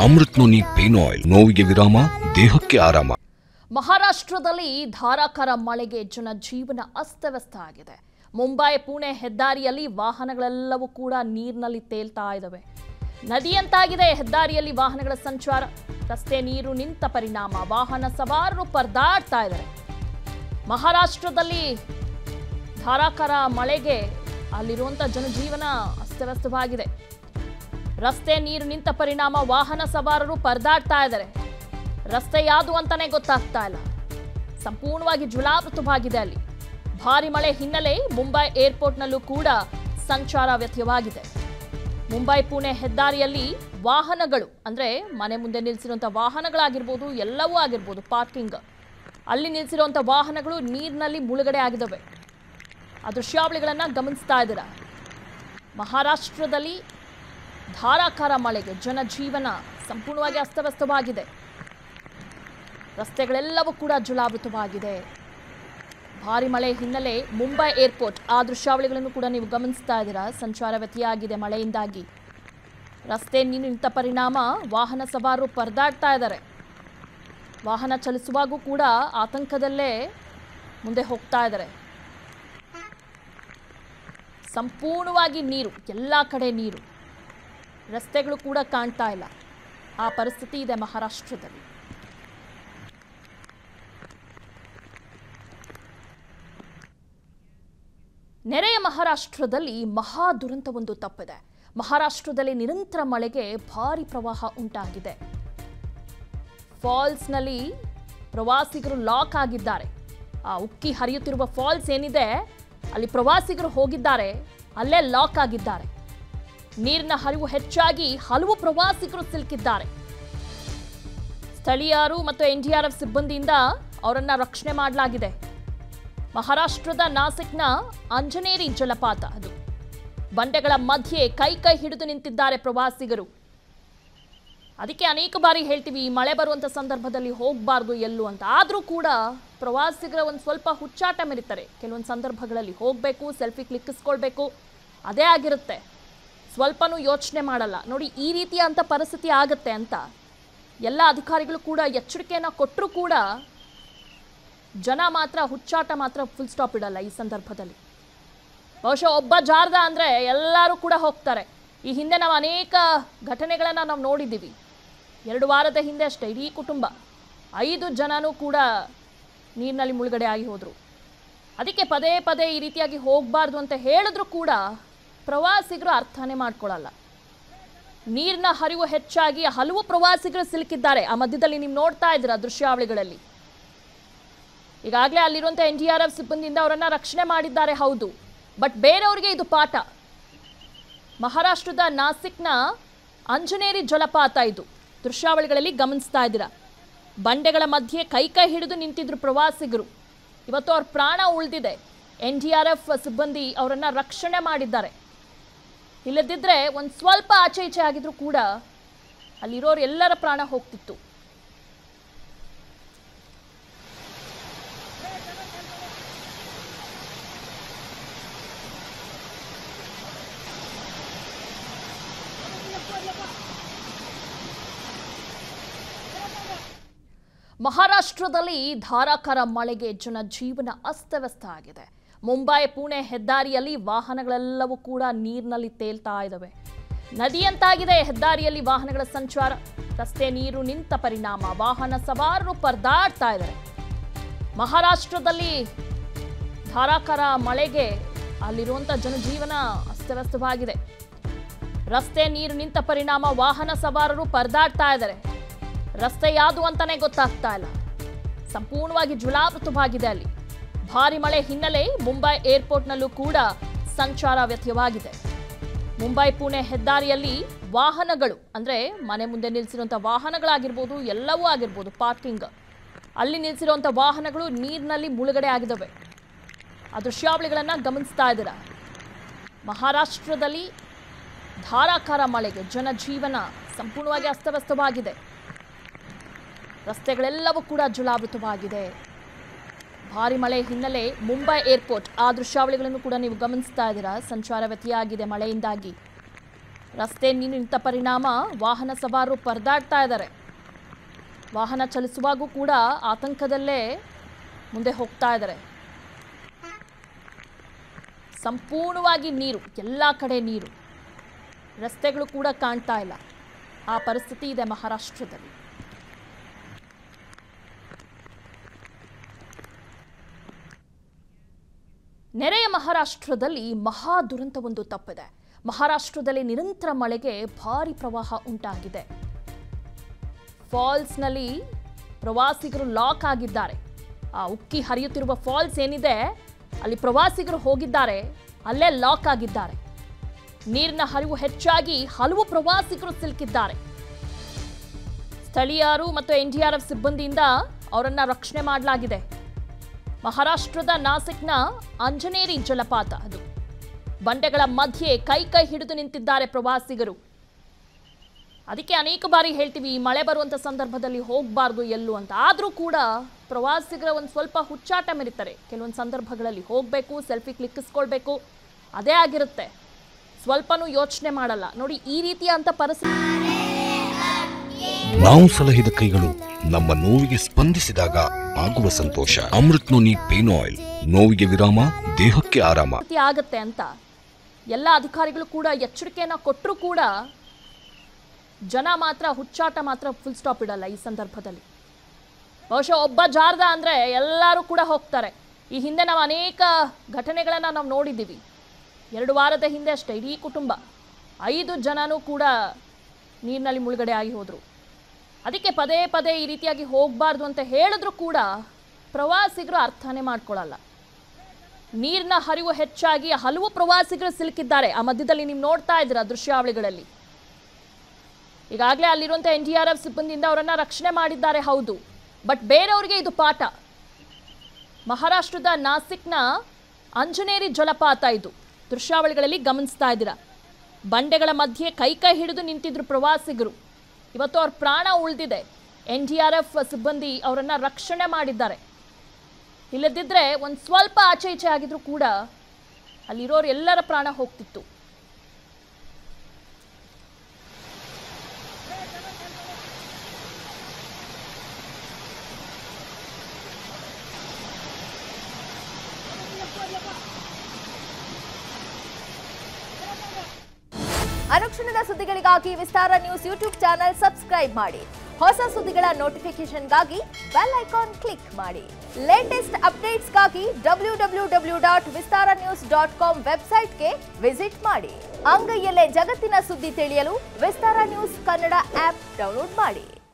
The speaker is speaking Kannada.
ಅಮೃತ್ ನೋನಿ ಪೇನ್ ಆಯಿಲ್ ನೋವಿಗೆ ವಿರಾಮ ದೇಹಕ್ಕೆ ಆರಾಮ ಮಹಾರಾಷ್ಟ್ರದಲ್ಲಿ ಧಾರಾಕಾರ ಮಳೆಗೆ ಜನ ಜೀವನ ಅಸ್ತವ್ಯಸ್ತ ಆಗಿದೆ ಮುಂಬೈ ಪುಣೆ ಹೆದ್ದಾರಿಯಲ್ಲಿ ವಾಹನಗಳೆಲ್ಲವೂ ಕೂಡ ನೀರಿನಲ್ಲಿ ತೇಲ್ತಾ ಇದ್ದಾವೆ ನದಿಯಂತಾಗಿದೆ ಹೆದ್ದಾರಿಯಲ್ಲಿ ವಾಹನಗಳ ಸಂಚಾರ ರಸ್ತೆ ನೀರು ನಿಂತ ಪರಿಣಾಮ ವಾಹನ ಸವಾರರು ಪರದಾಡ್ತಾ ಇದ್ದಾರೆ ಮಹಾರಾಷ್ಟ್ರದಲ್ಲಿ ಧಾರಾಕಾರ ಮಳೆಗೆ ಅಲ್ಲಿರುವಂಥ ಜನಜೀವನ ಅಸ್ತವ್ಯಸ್ತವಾಗಿದೆ ರಸ್ತೆ ನೀರು ನಿಂತ ಪರಿಣಾಮ ವಾಹನ ಸವಾರರು ಪರದಾಡ್ತಾ ಇದ್ದಾರೆ ರಸ್ತೆ ಯಾವುದು ಅಂತಾನೆ ಗೊತ್ತಾಗ್ತಾ ಇಲ್ಲ ಸಂಪೂರ್ಣವಾಗಿ ಜುಲಾವೃತವಾಗಿದೆ ಅಲ್ಲಿ ಭಾರಿ ಮಳೆ ಹಿನ್ನೆಲೆ ಮುಂಬೈ ಏರ್ಪೋರ್ಟ್ನಲ್ಲೂ ಕೂಡ ಸಂಚಾರ ವ್ಯತ್ಯವಾಗಿದೆ ಮುಂಬೈ ಪುಣೆ ಹೆದ್ದಾರಿಯಲ್ಲಿ ವಾಹನಗಳು ಅಂದ್ರೆ ಮನೆ ಮುಂದೆ ನಿಲ್ಲಿಸಿರುವಂಥ ವಾಹನಗಳಾಗಿರ್ಬೋದು ಎಲ್ಲವೂ ಆಗಿರ್ಬೋದು ಪಾರ್ಕಿಂಗ್ ಅಲ್ಲಿ ನಿಲ್ಲಿಸಿರುವಂಥ ವಾಹನಗಳು ನೀರಿನಲ್ಲಿ ಮುಳುಗಡೆ ಆಗಿದ್ದಾವೆ ಆ ದೃಶ್ಯಾವಳಿಗಳನ್ನು ಗಮನಿಸ್ತಾ ಇದ್ದೀರಾ ಮಹಾರಾಷ್ಟ್ರದಲ್ಲಿ ಧಾರಾಕಾರ ಮಳೆಗೆ ಜನಜೀವನ ಸಂಪೂರ್ಣವಾಗಿ ಅಸ್ತವ್ಯಸ್ತವಾಗಿದೆ ರಸ್ತೆಗಳೆಲ್ಲವೂ ಕೂಡ ಜಲಾವೃತವಾಗಿದೆ ಭಾರಿ ಮಳೆ ಹಿನ್ನೆಲೆ ಮುಂಬೈ ಏರ್ಪೋರ್ಟ್ ಆ ದೃಶ್ಯಾವಳಿಗಳನ್ನು ಕೂಡ ನೀವು ಗಮನಿಸ್ತಾ ಇದ್ದೀರಾ ಸಂಚಾರ ವ್ಯತ್ಯಾಗಿದೆ ಮಳೆಯಿಂದಾಗಿ ರಸ್ತೆ ನೀರು ನಿಂತ ಪರಿಣಾಮ ವಾಹನ ಸವಾರರು ಪರದಾಡ್ತಾ ಇದ್ದಾರೆ ವಾಹನ ಚಲಿಸುವಾಗೂ ಕೂಡ ಆತಂಕದಲ್ಲೇ ಮುಂದೆ ಹೋಗ್ತಾ ಇದ್ದಾರೆ ಸಂಪೂರ್ಣವಾಗಿ ನೀರು ಎಲ್ಲ ಕಡೆ ನೀರು ರಸ್ತೆಗಳು ಕೂಡ ಕಾಣ್ತಾ ಇಲ್ಲ ಆ ಪರಿಸ್ಥಿತಿ ಇದೆ ಮಹಾರಾಷ್ಟ್ರದಲ್ಲಿ ನೆರೆಯ ಮಹಾರಾಷ್ಟ್ರದಲ್ಲಿ ಮಹಾ ದುರಂತವೊಂದು ತಪ್ಪಿದೆ ಮಹಾರಾಷ್ಟ್ರದಲ್ಲಿ ನಿರಂತರ ಮಳೆಗೆ ಭಾರಿ ಪ್ರವಾಹ ಉಂಟಾಗಿದೆ ಫಾಲ್ಸ್ನಲ್ಲಿ ಪ್ರವಾಸಿಗರು ಲಾಕ್ ಆಗಿದ್ದಾರೆ ಆ ಉಕ್ಕಿ ಹರಿಯುತ್ತಿರುವ ಫಾಲ್ಸ್ ಏನಿದೆ ಅಲ್ಲಿ ಪ್ರವಾಸಿಗರು ಹೋಗಿದ್ದಾರೆ ಅಲ್ಲೇ ಲಾಕ್ ಆಗಿದ್ದಾರೆ ನೀರಿನ ಹರಿವು ಹೆಚ್ಚಾಗಿ ಹಲವು ಪ್ರವಾಸಿಗರು ಸಿಲುಕಿದ್ದಾರೆ ಸ್ಥಳೀಯರು ಮತ್ತು ಎನ್ಡಿಆರ್ಎಫ್ ಸಿಬ್ಬಂದಿಯಿಂದ ಅವರನ್ನ ರಕ್ಷಣೆ ಮಾಡಲಾಗಿದೆ ಮಹಾರಾಷ್ಟ್ರದ ನಾಸಿಕ್ನ ಅಂಜನೇರಿ ಜಲಪಾತ ಅದು ಬಂಡೆಗಳ ಮಧ್ಯೆ ಕೈ ಕೈ ಹಿಡಿದು ನಿಂತಿದ್ದಾರೆ ಪ್ರವಾಸಿಗರು ಅದಕ್ಕೆ ಅನೇಕ ಬಾರಿ ಹೇಳ್ತೀವಿ ಈ ಮಳೆ ಬರುವಂಥ ಸಂದರ್ಭದಲ್ಲಿ ಹೋಗಬಾರ್ದು ಎಲ್ಲೂ ಅಂತ ಆದರೂ ಕೂಡ ಪ್ರವಾಸಿಗರ ಒಂದು ಸ್ವಲ್ಪ ಹುಚ್ಚಾಟ ಮೆರಿತಾರೆ ಕೆಲವೊಂದು ಸಂದರ್ಭಗಳಲ್ಲಿ ಹೋಗಬೇಕು ಸೆಲ್ಫಿ ಕ್ಲಿಕ್ಕಿಸ್ಕೊಳ್ಬೇಕು ಅದೇ ಆಗಿರುತ್ತೆ ಸ್ವಲ್ಪನೂ ಯೋಚನೆ ಮಾಡಲ್ಲ ನೋಡಿ ಈ ರೀತಿಯ ಅಂಥ ಪರಿಸ್ಥಿತಿ ಆಗತ್ತೆ ಅಂತ ಎಲ್ಲ ಅಧಿಕಾರಿಗಳು ಕೂಡ ಎಚ್ಚರಿಕೆಯನ್ನು ಕೊಟ್ಟರೂ ಕೂಡ ಜನ ಮಾತ್ರ ಹುಚ್ಚಾಟ ಮಾತ್ರ ಫುಲ್ ಸ್ಟಾಪ್ ಇಡಲ್ಲ ಈ ಸಂದರ್ಭದಲ್ಲಿ ಬಹುಶಃ ಒಬ್ಬ ಜಾರ್ದ ಅಂದರೆ ಎಲ್ಲರೂ ಕೂಡ ಹೋಗ್ತಾರೆ ಈ ಹಿಂದೆ ನಾವು ಅನೇಕ ಘಟನೆಗಳನ್ನು ನಾವು ನೋಡಿದ್ದೀವಿ ಎರಡು ವಾರದ ಹಿಂದೆ ಅಷ್ಟೇ ಇಡೀ ಕುಟುಂಬ ಐದು ಜನನೂ ಕೂಡ ನೀರಿನಲ್ಲಿ ಮುಳುಗಡೆ ಆಗಿ ಹೋದರು ಅದಕ್ಕೆ ಪದೇ ಪದೇ ಈ ರೀತಿಯಾಗಿ ಹೋಗಬಾರ್ದು ಅಂತ ಹೇಳಿದ್ರು ಕೂಡ ಪ್ರವಾಸಿಗರು ಅರ್ಥನೇ ಮಾಡ್ಕೊಳ್ಳಲ್ಲ ನೀರಿನ ಹರಿವು ಹೆಚ್ಚಾಗಿ ಹಲವು ಪ್ರವಾಸಿಗರು ಸಿಲುಕಿದ್ದಾರೆ ಆ ಮಧ್ಯದಲ್ಲಿ ನೀವು ನೋಡ್ತಾ ಇದ್ದೀರಾ ದೃಶ್ಯಾವಳಿಗಳಲ್ಲಿ ಈಗಾಗಲೇ ಅಲ್ಲಿರುವಂಥ ಎನ್ ಡಿ ಆರ್ ಎಫ್ ಸಿಬ್ಬಂದಿಯಿಂದ ಅವರನ್ನು ರಕ್ಷಣೆ ಮಾಡಿದ್ದಾರೆ ಹೌದು ಬಟ್ ಬೇರೆಯವರಿಗೆ ಇದು ಪಾಠ ಮಹಾರಾಷ್ಟ್ರದ ನಾಸಿಕ್ನ ಅಂಜನೇರಿ ಜಲಪಾತ ಇದು ದೃಶ್ಯಾವಳಿಗಳಲ್ಲಿ ಗಮನಿಸ್ತಾ ಇದ್ದೀರಾ ಬಂಡೆಗಳ ಮಧ್ಯೆ ಕೈ ಕೈ ಹಿಡಿದು ನಿಂತಿದ್ರು ಪ್ರವಾಸಿಗರು ಇವತ್ತು ಅವ್ರ ಪ್ರಾಣ ಉಳಿದಿದೆ ಎನ್ ಡಿ ಆರ್ ಎಫ್ ಸಿಬ್ಬಂದಿ ಅವರನ್ನು ರಕ್ಷಣೆ ಮಾಡಿದ್ದಾರೆ ಇಲ್ಲದಿದ್ದರೆ ಒಂದು ಸ್ವಲ್ಪ ಆಚೆ ಈಚೆ ಆಗಿದ್ರು ಕೂಡ ಅಲ್ಲಿರೋರು ಎಲ್ಲರ ಪ್ರಾಣ ಹೋಗ್ತಿತ್ತು ಮಹಾರಾಷ್ಟ್ರದಲ್ಲಿ ಧಾರಾಕಾರ ಮಳೆಗೆ ಜನ ಜೀವನ ಅಸ್ತವ್ಯಸ್ತ ಆಗಿದೆ ಮುಂಬೈ ಪುಣೆ ಹೆದ್ದಾರಿಯಲ್ಲಿ ವಾಹನಗಳೆಲ್ಲವೂ ಕೂಡ ನೀರಿನಲ್ಲಿ ತೇಲ್ತಾ ಇದ್ದಾವೆ ನದಿಯಂತಾಗಿದೆ ಹೆದ್ದಾರಿಯಲ್ಲಿ ವಾಹನಗಳ ಸಂಚಾರ ರಸ್ತೆ ನೀರು ನಿಂತ ಪರಿಣಾಮ ವಾಹನ ಸವಾರರು ಪರದಾಡ್ತಾ ಇದ್ದಾರೆ ಮಹಾರಾಷ್ಟ್ರದಲ್ಲಿ ಧಾರಾಕಾರ ಮಳೆಗೆ ಅಲ್ಲಿರುವಂಥ ಜನಜೀವನ ಅಸ್ತವ್ಯಸ್ತವಾಗಿದೆ ರಸ್ತೆ ನೀರು ನಿಂತ ಪರಿಣಾಮ ವಾಹನ ಸವಾರರು ಪರದಾಡ್ತಾ ಇದ್ದಾರೆ ರಸ್ತೆ ಯಾವುದು ಅಂತಾನೆ ಗೊತ್ತಾಗ್ತಾ ಇಲ್ಲ ಸಂಪೂರ್ಣವಾಗಿ ಜುಲಾವೃತವಾಗಿದೆ ಅಲ್ಲಿ ಭಾರಿ ಮಳೆ ಹಿನ್ನೆಲೆ ಮುಂಬೈ ಏರ್ಪೋರ್ಟ್ನಲ್ಲೂ ಕೂಡ ಸಂಚಾರ ವ್ಯತ್ಯವಾಗಿದೆ ಮುಂಬೈ ಪುಣೆ ಹೆದ್ದಾರಿಯಲ್ಲಿ ವಾಹನಗಳು ಅಂದ್ರೆ ಮನೆ ಮುಂದೆ ನಿಲ್ಲಿಸಿರುವಂಥ ವಾಹನಗಳಾಗಿರ್ಬೋದು ಎಲ್ಲವೂ ಆಗಿರ್ಬೋದು ಪಾರ್ಕಿಂಗ್ ಅಲ್ಲಿ ನಿಲ್ಲಿಸಿರುವಂಥ ವಾಹನಗಳು ನೀರಿನಲ್ಲಿ ಮುಳುಗಡೆ ಆಗಿದ್ದಾವೆ ಆ ದೃಶ್ಯಾವಳಿಗಳನ್ನು ಗಮನಿಸ್ತಾ ಇದ್ದೀರಾ ಮಹಾರಾಷ್ಟ್ರದಲ್ಲಿ ಧಾರಾಕಾರ ಮಳೆಗೆ ಜನಜೀವನ ಸಂಪೂರ್ಣವಾಗಿ ಅಸ್ತವ್ಯಸ್ತವಾಗಿದೆ ರಸ್ತೆಗಳೆಲ್ಲವೂ ಕೂಡ ಜಲಾವೃತವಾಗಿದೆ ಭಾರಿ ಮಳೆ ಹಿನ್ನೆಲೆ ಮುಂಬೈ ಏರ್ಪೋರ್ಟ್ ಆ ದೃಶ್ಯಾವಳಿಗಳನ್ನು ಕೂಡ ನೀವು ಗಮನಿಸ್ತಾ ಇದ್ದೀರಾ ಸಂಚಾರ ವ್ಯತ್ಯಾಗಿದೆ ಮಳೆಯಿಂದಾಗಿ ರಸ್ತೆ ನೀರು ನಿಂತ ಪರಿಣಾಮ ವಾಹನ ಸವಾರರು ಪರದಾಡ್ತಾ ಇದ್ದಾರೆ ವಾಹನ ಚಲಿಸುವಾಗೂ ಕೂಡ ಆತಂಕದಲ್ಲೇ ಮುಂದೆ ಹೋಗ್ತಾ ಇದ್ದಾರೆ ಸಂಪೂರ್ಣವಾಗಿ ನೀರು ಎಲ್ಲ ಕಡೆ ನೀರು ರಸ್ತೆಗಳು ಕೂಡ ಕಾಣ್ತಾ ಇಲ್ಲ ಆ ಪರಿಸ್ಥಿತಿ ಇದೆ ಮಹಾರಾಷ್ಟ್ರದಲ್ಲಿ ನೆರೆಯ ಮಹಾರಾಷ್ಟ್ರದಲ್ಲಿ ಮಹಾ ದುರಂತವೊಂದು ತಪ್ಪಿದೆ ಮಹಾರಾಷ್ಟ್ರದಲ್ಲಿ ನಿರಂತರ ಮಳೆಗೆ ಭಾರಿ ಪ್ರವಾಹ ಉಂಟಾಗಿದೆ ಫಾಲ್ಸ್ನಲ್ಲಿ ಪ್ರವಾಸಿಗರು ಲಾಕ್ ಆಗಿದ್ದಾರೆ ಆ ಉಕ್ಕಿ ಹರಿಯುತ್ತಿರುವ ಫಾಲ್ಸ್ ಏನಿದೆ ಅಲ್ಲಿ ಪ್ರವಾಸಿಗರು ಹೋಗಿದ್ದಾರೆ ಅಲ್ಲೇ ಲಾಕ್ ಆಗಿದ್ದಾರೆ ನೀರಿನ ಹರಿವು ಹೆಚ್ಚಾಗಿ ಹಲವು ಪ್ರವಾಸಿಗರು ಸಿಲುಕಿದ್ದಾರೆ ಸ್ಥಳೀಯರು ಮತ್ತು ಎನ್ಡಿಆರ್ಎಫ್ ಸಿಬ್ಬಂದಿಯಿಂದ ಅವರನ್ನ ರಕ್ಷಣೆ ಮಾಡಲಾಗಿದೆ ಮಹಾರಾಷ್ಟ್ರದ ನಾಸಿಕ್ನ ಅಂಜನೇರಿ ಜಲಪಾತ ಅದು ಬಂಡೆಗಳ ಮಧ್ಯೆ ಕೈ ಕೈ ಹಿಡಿದು ನಿಂತಿದ್ದಾರೆ ಪ್ರವಾಸಿಗರು ಅದಕ್ಕೆ ಅನೇಕ ಬಾರಿ ಹೇಳ್ತೀವಿ ಈ ಮಳೆ ಬರುವಂಥ ಸಂದರ್ಭದಲ್ಲಿ ಹೋಗಬಾರ್ದು ಎಲ್ಲೂ ಅಂತ ಆದರೂ ಕೂಡ ಪ್ರವಾಸಿಗರ ಒಂದು ಸ್ವಲ್ಪ ಹುಚ್ಚಾಟ ಮೆರಿತಾರೆ ಕೆಲವೊಂದು ಸಂದರ್ಭಗಳಲ್ಲಿ ಹೋಗಬೇಕು ಸೆಲ್ಫಿ ಕ್ಲಿಕ್ಕಿಸ್ಕೊಳ್ಬೇಕು ಅದೇ ಆಗಿರುತ್ತೆ ಸ್ವಲ್ಪನೂ ಯೋಚನೆ ಮಾಡಲ್ಲ ನೋಡಿ ಈ ರೀತಿಯ ಪರಿಸ್ಥಿತಿ ನಾವು ಸಲಹಿದ ಕೈಗಳು ನಮ್ಮ ನೋವಿಗೆ ಸ್ಪಂದಿಸಿದಾಗ ಆಗುವ ಸಂತೋಷ ಅಮೃತ್ ನೋನಿ ಪೇನ್ ಆಯಿಲ್ ನೋವಿಗೆ ವಿರಾಮ ದೇಹಕ್ಕೆ ಆರಾಮ ಪರಿಸ್ಥಿತಿ ಆಗತ್ತೆ ಅಂತ ಎಲ್ಲ ಅಧಿಕಾರಿಗಳು ಕೂಡ ಎಚ್ಚರಿಕೆಯನ್ನ ಕೊಟ್ಟರೂ ಕೂಡ ಜನ ಮಾತ್ರ ಹುಚ್ಚಾಟ ಮಾತ್ರ ಫುಲ್ ಸ್ಟಾಪ್ ಇಡಲ್ಲ ಈ ಸಂದರ್ಭದಲ್ಲಿ ಬಹುಶಃ ಒಬ್ಬ ಜಾರ್ದ ಅಂದರೆ ಎಲ್ಲರೂ ಕೂಡ ಹೋಗ್ತಾರೆ ಈ ಹಿಂದೆ ನಾವು ಅನೇಕ ಘಟನೆಗಳನ್ನು ನಾವು ನೋಡಿದ್ದೀವಿ ಎರಡು ವಾರದ ಹಿಂದೆ ಅಷ್ಟೇ ಇಡೀ ಕುಟುಂಬ ಐದು ಜನನೂ ಕೂಡ ನೀರಿನಲ್ಲಿ ಮುಳುಗಡೆ ಆಗಿ ಹೋದರು ಅದಕ್ಕೆ ಪದೇ ಪದೇ ಈ ರೀತಿಯಾಗಿ ಹೋಗಬಾರ್ದು ಅಂತ ಹೇಳಿದ್ರು ಕೂಡ ಪ್ರವಾಸಿಗರು ಅರ್ಥನೇ ಮಾಡ್ಕೊಳ್ಳಲ್ಲ ನೀರಿನ ಹರಿವು ಹೆಚ್ಚಾಗಿ ಹಲವು ಪ್ರವಾಸಿಗರು ಸಿಲುಕಿದ್ದಾರೆ ಆ ಮಧ್ಯದಲ್ಲಿ ನೀವು ನೋಡ್ತಾ ಇದ್ದೀರಾ ದೃಶ್ಯಾವಳಿಗಳಲ್ಲಿ ಈಗಾಗಲೇ ಅಲ್ಲಿರುವಂಥ ಎನ್ ಡಿ ಆರ್ ಎಫ್ ಸಿಬ್ಬಂದಿಯಿಂದ ಅವರನ್ನ ರಕ್ಷಣೆ ಮಾಡಿದ್ದಾರೆ ಹೌದು ಬಟ್ ಬೇರೆಯವರಿಗೆ ಇದು ಪಾಠ ಮಹಾರಾಷ್ಟ್ರದ ನಾಸಿಕ್ನ ಅಂಜನೇರಿ ಜಲಪಾತ ಇದು ದೃಶ್ಯಾವಳಿಗಳಲ್ಲಿ ಗಮನಿಸ್ತಾ ಇದ್ದೀರಾ ಬಂಡೆಗಳ ಮಧ್ಯೆ ಕೈ ಕೈ ಹಿಡಿದು ನಿಂತಿದ್ರು ಪ್ರವಾಸಿಗರು ಇವತ್ತು ಅವ್ರ ಪ್ರಾಣ ಉಳಿದಿದೆ ಎನ್ ಡಿ ಆರ್ ಎಫ್ ಸಿಬ್ಬಂದಿ ಅವರನ್ನ ರಕ್ಷಣೆ ಮಾಡಿದ್ದಾರೆ ಇಲ್ಲದಿದ್ದರೆ ಒಂದು ಸ್ವಲ್ಪ ಆಚೆ ಈಚೆ ಆಗಿದ್ರು ಕೂಡ ಅಲ್ಲಿರೋರು ಎಲ್ಲರ ಪ್ರಾಣ ಹೋಗ್ತಿತ್ತು ಅನುಕ್ಷಣದ ಸುದ್ದಿಗಳಿಗಾಗಿ Vistara news YouTube channel subscribe ಮಾಡಿ ಹೊಸ ಸುದ್ದಿಗಳ ನೋಟಿಫಿಕೇಶನ್ಗಾಗಿ ಬೆಲ್ ಐಕಾನ್ ಕ್ಲಿಕ್ ಮಾಡಿ ಲೇಟೆಸ್ಟ್ ಅಪ್ಡೇಟ್ಸ್ಗಾಗಿ W W W dot Vistara news dot com ವೆಬ್ಸೈಟ್ಗೆ ವಿಸಿಟ್ ಮಾಡಿ ಅಂಗೈಯಲ್ಲೇ ಜಗತ್ತಿನ ಸುದ್ದಿ ತಿಳಿಯಲು Vistara news Kannada app download ಮಾಡಿ